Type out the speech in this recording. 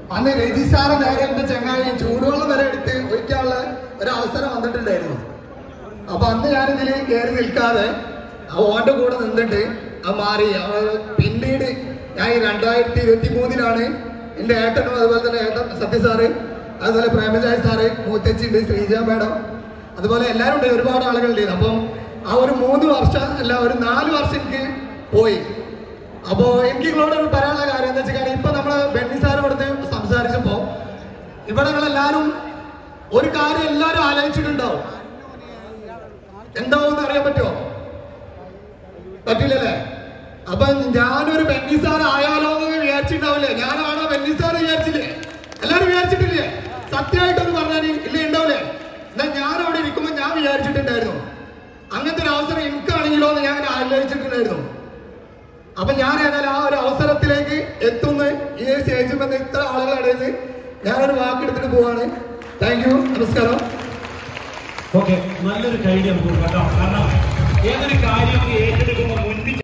അന്ന് രജിസാറ് നേരെ എന്റെ ചങ്ങായി ചൂടുവെള്ളം വരെ എടുത്ത് ഒഴിക്കാനുള്ള ഒരു അവസരം വന്നിട്ടുണ്ടായിരുന്നു അപ്പൊ അന്ന് ഞാനിതിൽ കയറി നിൽക്കാതെ ആ ഓന്റെ കൂടെ നിന്നിട്ട് അത് മാറി അവള് പിന്നീട് ഞാൻ ഈ രണ്ടായിരത്തി ഇരുപത്തി മൂന്നിലാണ് എന്റെ ഏട്ടനും അതുപോലെ തന്നെ ഏട്ടൻ സത്യ സാറ് അതുപോലെ പ്രേമജായ സാറ് മൂത്തച്ചി ഉണ്ട് ശ്രീജ മാഡം അതുപോലെ എല്ലാവരും ഉണ്ട് ഒരുപാട് ആളുകളുണ്ട് അപ്പം ആ ഒരു മൂന്ന് വർഷം അല്ല ഒരു നാല് വർഷം എനിക്ക് പോയി അപ്പോ എനിക്ക് നിങ്ങളോട് ഒരു പറയാനുള്ള കാര്യം എന്താ വെച്ചാൽ ഇപ്പൊ നമ്മള് ബെന്നി സാർ ഇവിടുത്തെ സംസാരിച്ചപ്പോ ഇവിടെ നിങ്ങളെല്ലാരും ഒരു കാര്യം എല്ലാരും ആലോചിച്ചിട്ടുണ്ടാവും എന്താവും അറിയാൻ പറ്റുമോ പറ്റില്ലല്ലേ അപ്പൊ ഞാനൊരു ബെന്നി സാർ ആയാലോ എന്ന് വിചാരിച്ചിട്ടുണ്ടാവില്ലേ ഞാനാണോ ബെന്നി സാർ വിചാരിച്ചില്ലേ എല്ലാരും വിചാരിച്ചിട്ടില്ലേ സത്യമായിട്ടൊന്ന് പറഞ്ഞാൽ ഇല്ലേ ഉണ്ടാവില്ലേ എന്നാ ഞാൻ അവിടെ ഇരിക്കുമ്പോ ഞാൻ വിചാരിച്ചിട്ടുണ്ടായിരുന്നു അങ്ങനത്തെ ഒരു അവസരം എനിക്കാണെങ്കിലോ എന്ന് ഞാൻ അങ്ങനെ ആലോചിച്ചിട്ടുണ്ടായിരുന്നു അപ്പൊ ഞാൻ ഏതായാലും ആ ഒരു അവസരത്തിലേക്ക് എത്തുന്ന ഈ സ്റ്റേജിൽ വന്ന ഇത്ര ആളുകളുടെ ഇടയിൽ ഞാനൊരു വാക്കെടുത്തിട്ട് പോവാണ് താങ്ക് യു നമസ്കാരം ഓക്കെ നല്ലൊരു കൈഡി നമുക്ക് കൊടുക്കാം കേട്ടോ കാരണം ഏതൊരു കാര്യം ഏറ്റെടുക്കുമ്പോൾ മുൻപിൽ